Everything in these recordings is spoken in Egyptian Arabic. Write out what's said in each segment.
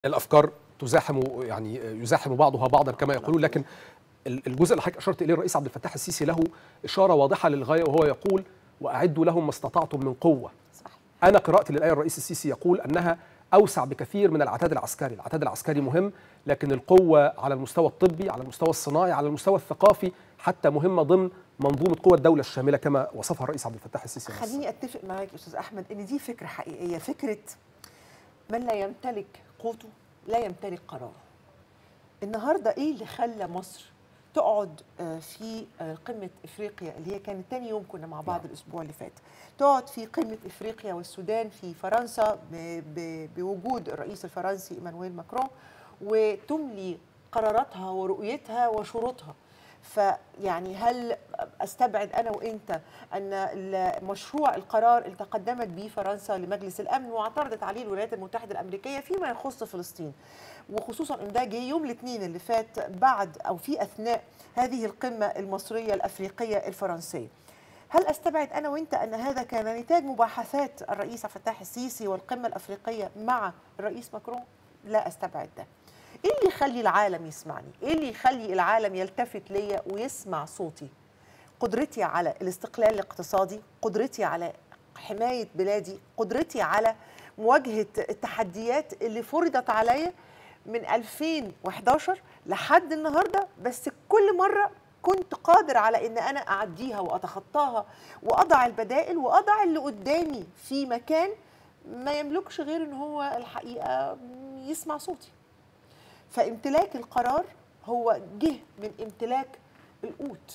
الافكار تزاحم يعني يزاحم بعضها بعضا كما يقولون لكن الجزء اللي حضرتك اشرت اليه الرئيس عبد الفتاح السيسي له اشاره واضحه للغايه وهو يقول واعدوا لهم ما استطعتم من قوه صح. انا قرات للايه الرئيس السيسي يقول انها اوسع بكثير من العتاد العسكري العتاد العسكري مهم لكن القوه على المستوى الطبي على المستوى الصناعي على المستوى الثقافي حتى مهمه ضمن منظومه قوى الدوله الشامله كما وصفها الرئيس عبد الفتاح السيسي نفسه. خليني اتفق معاك يا استاذ احمد ان دي فكره حقيقيه فكره من لا يمتلك قوته لا يمتلك قراره النهارده ايه اللي خلى مصر تقعد آه، في آه، قمه افريقيا اللي هي كانت تاني يوم كنا مع بعض نعم. الاسبوع اللي فات تقعد في قمه افريقيا والسودان في فرنسا ب- ب- بوجود الرئيس الفرنسي ايمانويل ماكرون وتملي قراراتها ورؤيتها وشروطها فيعني هل استبعد انا وانت ان ال- مشروع القرار اللي تقدمت به فرنسا لمجلس الامن واعترضت عليه الولايات المتحده الامريكيه فيما يخص فلسطين وخصوصا ان ده جه يوم الاثنين اللي فات بعد او في اثناء هذه القمه المصريه الافريقيه الفرنسيه هل استبعد انا وانت ان هذا كان نتاج مباحثات الرئيس عبد الفتاح السيسي والقمه الافريقيه مع الرئيس ماكرون لا استبعد ده ايه اللي يخلي العالم يسمعني ايه اللي يخلي العالم يلتفت ليا ويسمع صوتي قدرتي على الاستقلال الاقتصادي قدرتي على حمايه بلادي قدرتي على مواجهه التحديات اللي فرضت عليا من 2011 لحد النهارده بس كل مره كنت قادر على ان انا اعديها واتخطاها واضع البدائل واضع اللي قدامي في مكان ما يملكش غير ان هو الحقيقه يسمع صوتي فامتلاك القرار هو جه من امتلاك القوت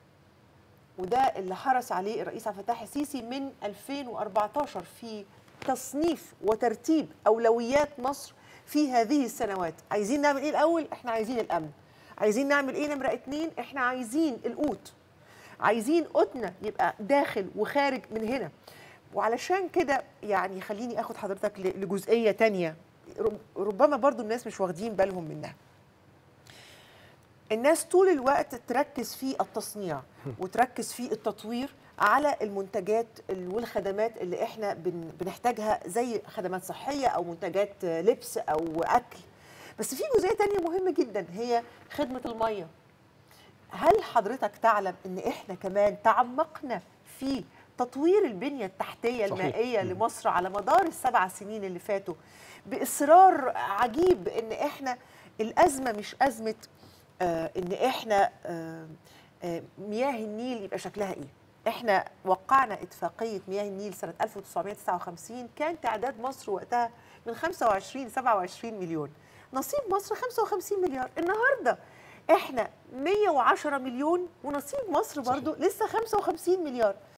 وده اللي حرص عليه الرئيس عبد الفتاح السيسي من 2014 في تصنيف وترتيب اولويات مصر في هذه السنوات عايزين نعمل ايه الاول احنا عايزين الامن عايزين نعمل ايه نمره اتنين احنا عايزين القوت عايزين قوتنا يبقى داخل وخارج من هنا وعلشان كده يعني خليني اخد حضرتك ل- لجزئيه تانية رب- ربما برضو الناس مش واخدين بالهم منها الناس طول الوقت تركز في التصنيع وتركز في التطوير على المنتجات ال- والخدمات اللي احنا بن- بنحتاجها زي خدمات صحية أو منتجات لبس أو أكل بس في جزئية تانية مهمة جدا هي خدمة المية هل حضرتك تعلم ان احنا كمان تعمقنا في تطوير البنية التحتية صحيح. المائية مم. لمصر على مدار السبع سنين اللي فاتوا بإصرار عجيب ان احنا الأزمة مش أزمة آه ان احنا آه آه مياه النيل يبقى شكلها ايه احنا وقعنا اتفاقية مياه النيل سنة 1959 كان تعداد مصر وقتها من 25 ل 27 مليون نصيب مصر 55 مليار النهارده احنا 110 مليون ونصيب مصر برضو لسه 55 مليار